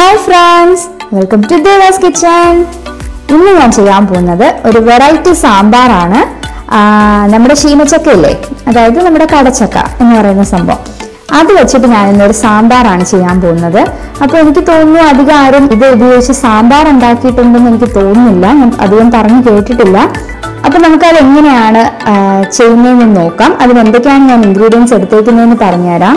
hi friends welcome to Devas kitchen ഇന്ന് ഞാൻ ചെയ്യാൻ പോകുന്നത് ഒരു വെറൈറ്റി സാമ്പാറാണ് ആ, നമ്മുടെ ശീമച്ചക്ക ഇല്ലേ അതായത് നമ്മുടെ കടച്ചക്ക എന്ന് പറയുന്ന സംഭവം അത് വെച്ചിട്ട് ഞാൻ ഇന്നൊരു സാമ്പാറാണ് ചെയ്യാൻ പോകുന്നത് അപ്പോൾ എനിക്ക് തോന്നുന്നു അധികം ആരും ഇത് ഉപയോഗിച്ച് സാമ്പാർ ഉണ്ടാക്കിയിട്ടുണ്ടെന്ന് എനിക്ക് തോന്നുന്നില്ല ഞാൻ അധികം പറഞ്ഞു കേട്ടിട്ടില്ല അപ്പൊ നമുക്കത് എങ്ങനെയാണ് ആ, ചെയ്യുന്നതെന്ന് നോക്കാം അതിന് എന്തൊക്കെയാണ് ഞാൻ ഇൻഗ്രീഡിയൻസ് എടുത്തേക്കുന്നതെന്ന് പറഞ്ഞുതരാം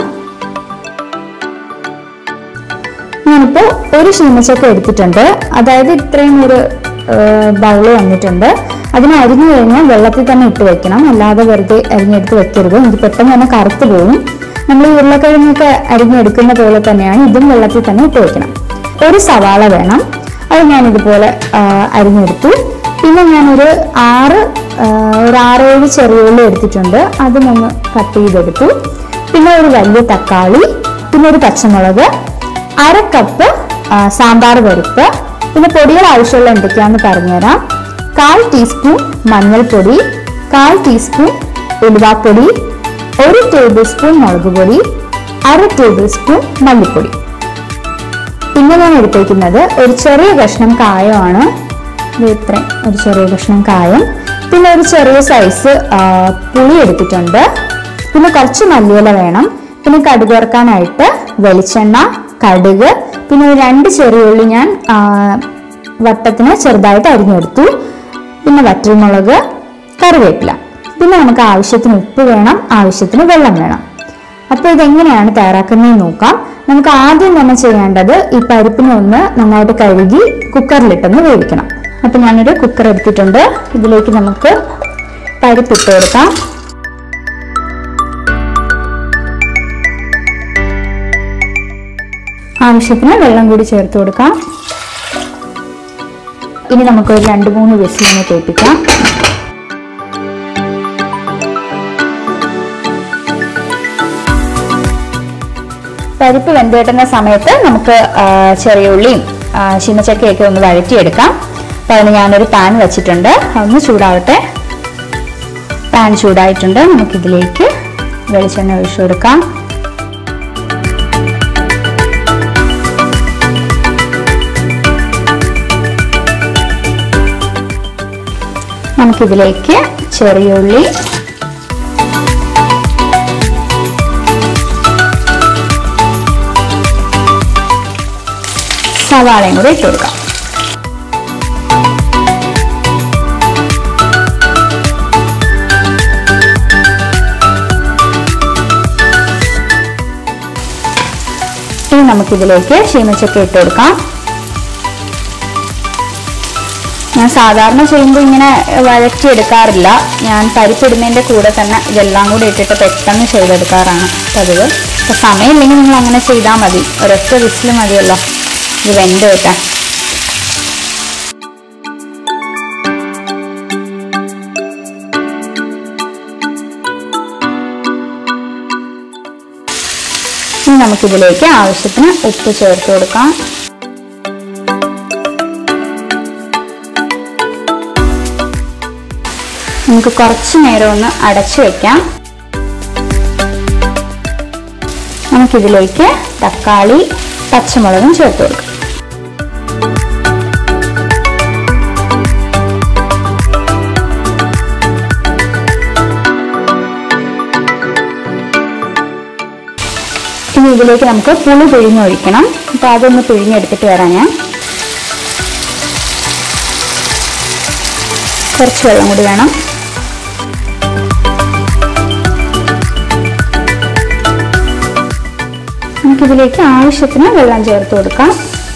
ഞാനിപ്പോ ഒരു ശീമച്ചക്ക എടുത്തിട്ടുണ്ട് അതായത് ഇത്രയും ഒരു ബൗള് വന്നിട്ടുണ്ട് അതിനെ അരിഞ്ഞു കഴിഞ്ഞാൽ വെള്ളത്തിൽ തന്നെ ഇട്ട് വെക്കണം അല്ലാതെ വെറുതെ അരിഞ്ഞെടുത്ത് വെക്കരുത് എനിക്ക് പെട്ടെന്ന് തന്നെ കറുത്ത് പോകും നമ്മൾ ഈ ഉരുളക്കിഴങ്ങൊക്കെ അരിഞ്ഞെടുക്കുന്ന പോലെ തന്നെയാണ് ഇതും വെള്ളത്തിൽ തന്നെ ഇട്ട് വെക്കണം ഒരു സവാള വേണം അത് ഞാൻ ഇതുപോലെ ആ, അരിഞ്ഞെടുത്തു പിന്നെ ഞാനൊരു ആറ് ആ, ഒരു ആറേഴ് ചെറിയുള്ളി എടുത്തിട്ടുണ്ട് അതും ഒന്ന് കട്ട് ചെയ്തെടുത്തു പിന്നെ ഒരു വലിയ തക്കാളി പിന്നെ ഒരു പച്ചമുളക് അര കപ്പ് ആ, സാമ്പാർ പരിപ്പ് പിന്നെ പൊടികൾ ആവശ്യമുള്ള എന്തൊക്കെയാണെന്ന് പറഞ്ഞുതരാം കാൽ ടീസ്പൂൺ മഞ്ഞൾപ്പൊടി കാൽ ടീസ്പൂൺ ഉലുവാപ്പൊടി ഒരു ടേബിൾ സ്പൂൺ മുളക് പൊടി അര ടേബിൾ സ്പൂൺ മല്ലിപ്പൊടി പിന്നെ ഞാൻ എടുത്തേക്കുന്നത് ഒരു ചെറിയ കഷ്ണം കായമാണ് ഇത് ഇത്രയും ഒരു ചെറിയ കഷ്ണം കായം പിന്നെ ഒരു ചെറിയ സൈസ് ആ, പുളി എടുത്തിട്ടുണ്ട് പിന്നെ കുറച്ച് മല്ലിയില വേണം പിന്നെ കടുക് വറുക്കാനായിട്ട് വെളിച്ചെണ്ണ കടുക് പിന്നെ ഒരു രണ്ട് ചെറിയ ഉള്ളി ഞാൻ ആ, വട്ടത്തിന് ചെറുതായിട്ട് അരിഞ്ഞെടുത്തു പിന്നെ വറ്റൽമുളക് കറിവേപ്പില പിന്നെ നമുക്ക് ആവശ്യത്തിന് ഉപ്പ് വേണം ആവശ്യത്തിന് വെള്ളം വേണം അപ്പോൾ ഇതെങ്ങനെയാണ് തയ്യാറാക്കുന്നത് നോക്കാം നമുക്ക് ആദ്യം തന്നെ ചെയ്യേണ്ടത് ഈ പരിപ്പിനെ ഒന്ന് നന്നായിട്ട് കഴുകി കുക്കറിലിട്ടൊന്ന് വേവിക്കണം അപ്പൊ ഞാനൊരു കുക്കർ എടുത്തിട്ടുണ്ട് ഇതിലേക്ക് നമുക്ക് പരിപ്പ് ഇട്ട് കൊടുക്കാം ആവശ്യത്തിന് വെള്ളം കൂടി ചേർത്ത് കൊടുക്കാം ഇനി നമുക്ക് ഒരു രണ്ട് മൂന്ന് വിസിലിനെ കേൾപ്പിക്കാം പരിപ്പ് വെന്ത് കിട്ടുന്ന സമയത്ത് നമുക്ക് ആ, ചെറിയ ഉള്ളിയും ആ, ശീമച്ചക്കയൊക്കെ ഒന്ന് വഴറ്റിയെടുക്കാം അപ്പോൾ അതിന് ഞാനൊരു പാൻ വെച്ചിട്ടുണ്ട് അതൊന്ന് ചൂടാവട്ടെ പാൻ ചൂടായിട്ടുണ്ട് നമുക്കിതിലേക്ക് വെളിച്ചെണ്ണ ഒഴിച്ചു കൊടുക്കാം നമുക്കിതിലേക്ക് ചെറിയ ഉള്ളി സവാളയും കൂടെ ഇട്ട് കൊടുക്കാം ഇനി നമുക്കിതിലേക്ക് ശീമച്ചക്ക ഇട്ട് കൊടുക്കാം ഞാൻ സാധാരണ ചെയ്യുമ്പോൾ ഇങ്ങനെ വഴറ്റി എടുക്കാറില്ല ഞാൻ പരിപ്പിടുന്നതിൻ്റെ കൂടെ തന്നെ ഇതെല്ലാം കൂടി ഇട്ടിട്ട് പെട്ടെന്ന് ചെയ്തെടുക്കാറാണ് പതിവ് അപ്പോൾ സമയമില്ലെങ്കിൽ നിങ്ങൾ അങ്ങനെ ചെയ്താൽ മതി ഒരൊറ്റ വിസിൽ മതിയല്ലോ ഇത് വെന്ത് കിട്ടാൻ ഇനി നമുക്കിതിലേക്ക് ആവശ്യത്തിന് ഉപ്പ് ചേർത്ത് കൊടുക്കാം നമുക്ക് കുറച്ച് നേരം ഒന്ന് അടച്ചു വെക്കാം നമുക്കിതിലേക്ക് തക്കാളി പച്ചമുളകും ചേർത്ത് കൊടുക്കാം ഇനി ഇതിലേക്ക് നമുക്ക് പുളി പിഴിഞ്ഞൊഴിക്കണം അപ്പോൾ അതൊന്ന് പിഴിഞ്ഞെടുത്തിട്ട് വരാം ഞാൻ കുറച്ച് വെള്ളം കൂടി വേണം നമുക്കിതിലേക്ക് ആവശ്യത്തിന് വെള്ളം ചേർത്ത് കൊടുക്കാം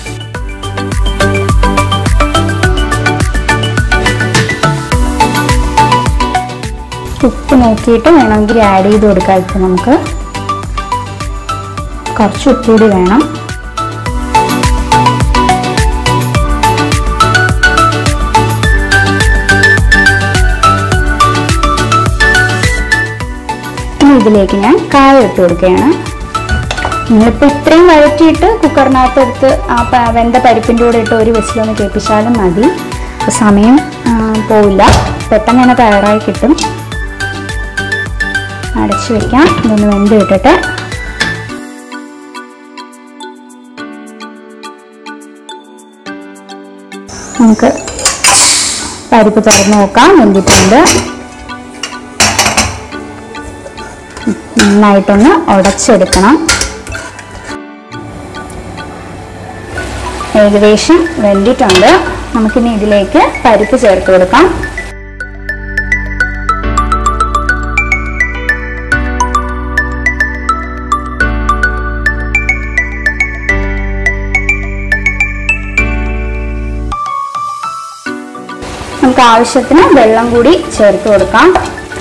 ഉപ്പ് നോക്കിയിട്ട് വേണമെങ്കിൽ ആഡ് ചെയ്ത് കൊടുക്കാം ഇപ്പം നമുക്ക് കുറച്ച് ഉപ്പ് കൂടി വേണം ഇനി ഇതിലേക്ക് ഞാൻ കായ ഇട്ട് കൊടുക്കുകയാണ് നിങ്ങളിപ്പോൾ ഇത്രയും വഴറ്റിയിട്ട് കുക്കറിനകത്ത് എടുത്ത് ആ പ- വെന്ത പരിപ്പിൻ്റെ കൂടെ ഇട്ട് ഒരു വിസിലൊന്ന് കേൾപ്പിച്ചാലും മതി അപ്പോൾ സമയം ആ, പോവില്ല പെട്ടെന്ന് തന്നെ തയ്യാറായി കിട്ടും അടച്ചു വെക്കാം ഇതൊന്ന് വെന്ത് കിട്ടട്ടെ നമുക്ക് പരിപ്പ് തുറന്ന് നോക്കാം വെന്തിട്ടുണ്ട് നന്നായിട്ടൊന്ന് ഉടച്ചെടുക്കണം ഏകദേശം വെന്തിട്ടുണ്ട് നമുക്കിനി ഇതിലേക്ക് പരിപ്പ് ചേർത്ത് കൊടുക്കാം നമുക്ക് ആവശ്യത്തിന് വെള്ളം കൂടി ചേർത്ത് കൊടുക്കാം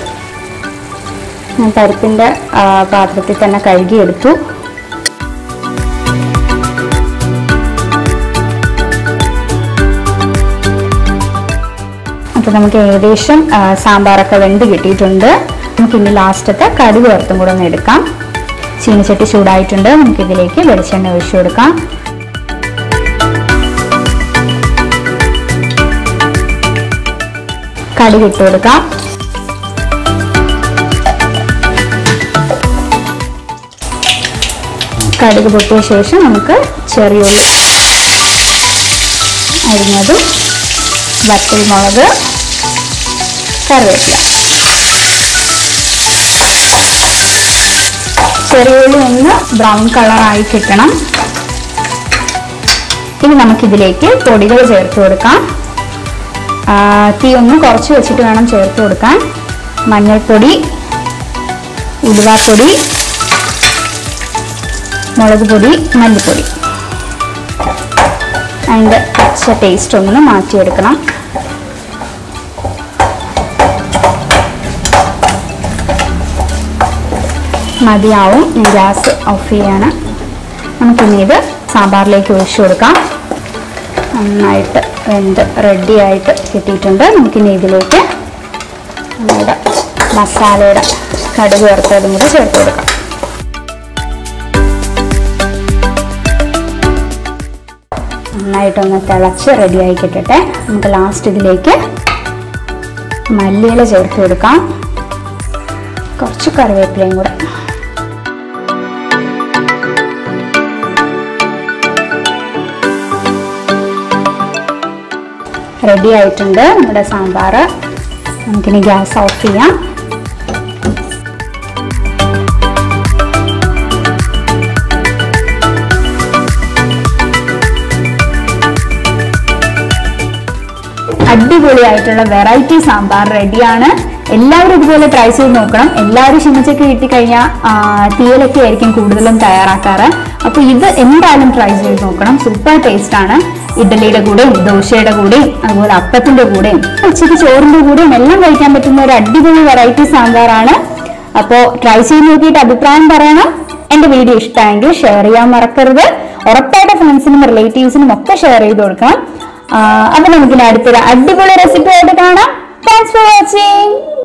ഞാൻ പരിപ്പിന്റെ ആ, പാത്രത്തിൽ തന്നെ കഴുകിയെടുത്തു അപ്പോൾ നമുക്ക് ഏകദേശം ആ, സാമ്പാറൊക്കെ വെന്ത് കിട്ടിയിട്ടുണ്ട് നമുക്ക് ഇനി ലാസ്റ്റത്തെ കടുക് വറുത്തും കൂടെ ഒന്ന് എടുക്കാം ചീനച്ചട്ടി ചൂടായിട്ടുണ്ട് നമുക്ക് ഇതിലേക്ക് വെളിച്ചെണ്ണ ഒഴിച്ചു കൊടുക്കാം കടുക് ഇട്ട് കൊടുക്കാം കടുക് പൊട്ടിയ ശേഷം നമുക്ക് ചെറിയുള്ളി അരിഞ്ഞതും വറ്റൽ മുളക് കറിവേപ്പില ചെറിയുള്ളി ഒന്ന് ബ്രൗൺ കളറായി കിട്ടണം ഇനി നമുക്കിതിലേക്ക് പൊടികൾ ചേർത്ത് കൊടുക്കാം ആ, തീ ഒന്ന് കുറച്ച് വെച്ചിട്ട് വേണം ചേർത്ത് കൊടുക്കാൻ മഞ്ഞൾപ്പൊടി ഉലുവാപ്പൊടി മുളക് പൊടി മല്ലിപ്പൊടി അതിൻ്റെ പച്ച ടേസ്റ്റ് ഒന്ന് മാറ്റിയെടുക്കണം മതിയാവും ഞാൻ ഗ്യാസ് ഓഫ് ചെയ്യാണ് നമുക്കിനി ഇത് സാമ്പാറിലേക്ക് ഒഴിച്ചു കൊടുക്കാം നന്നായിട്ട് വെന്ത് റെഡി ആയിട്ട് കിട്ടിയിട്ടുണ്ട് നമുക്കിനി ഇതിലേക്ക് നമ്മുടെ മസാലയുടെ കടുക് വറുത്തതും കൂടി ചേർത്ത് കൊടുക്കാം നന്നായിട്ടൊന്ന് തിളച്ച് റെഡിയായി കിട്ടട്ടെ നമുക്ക് ലാസ്റ്റ് ഇതിലേക്ക് മല്ലിയില ചേർത്ത് കൊടുക്കാം കുറച്ച് കറിവേപ്പിലയും കൂടെ റെഡി ആയിട്ടുണ്ട് നമ്മുടെ സാമ്പാർ നമുക്കിനി ഗ്യാസ് ഓഫ് ചെയ്യാം അടിപൊളിയായിട്ടുള്ള വെറൈറ്റി സാമ്പാർ റെഡിയാണ് എല്ലാവരും ഇതുപോലെ ട്രൈ ചെയ്ത് നോക്കണം എല്ലാവരും ശിമച്ചൊക്കെ കിട്ടിക്കഴിഞ്ഞാൽ തീയലൊക്കെ ആയിരിക്കും കൂടുതലും തയ്യാറാക്കാറ് അപ്പോൾ ഇത് എന്തായാലും ട്രൈ ചെയ്ത് നോക്കണം സൂപ്പർ ടേസ്റ്റ് ആണ് ഇഡ്ഡലിയുടെ കൂടെയും ദോശയുടെ കൂടെയും അതുപോലെ അപ്പത്തിന്റെ കൂടെയും ഉച്ചയ്ക്ക് ചോറിന്റെ കൂടെയും എല്ലാം കഴിക്കാൻ പറ്റുന്ന ഒരു അടിപൊളി വെറൈറ്റി സാമ്പാറാണ് അപ്പോൾ ട്രൈ ചെയ്ത് നോക്കിയിട്ട് അഭിപ്രായം പറയണം എന്റെ വീഡിയോ ഇഷ്ടമായെങ്കിൽ ഷെയർ ചെയ്യാൻ മറക്കരുത് ഉറപ്പായിട്ട് ഫ്രണ്ട്സിനും റിലേറ്റീവ്സിനും ഒക്കെ ഷെയർ ചെയ്ത് കൊടുക്കണം ആ, അപ്പൊ നമുക്കിനി അടുത്തൊരു അടിപൊളി റെസിപ്പി ആയിട്ട് കാണാം താങ്ക്സ് ഫോർ വാച്ചിങ്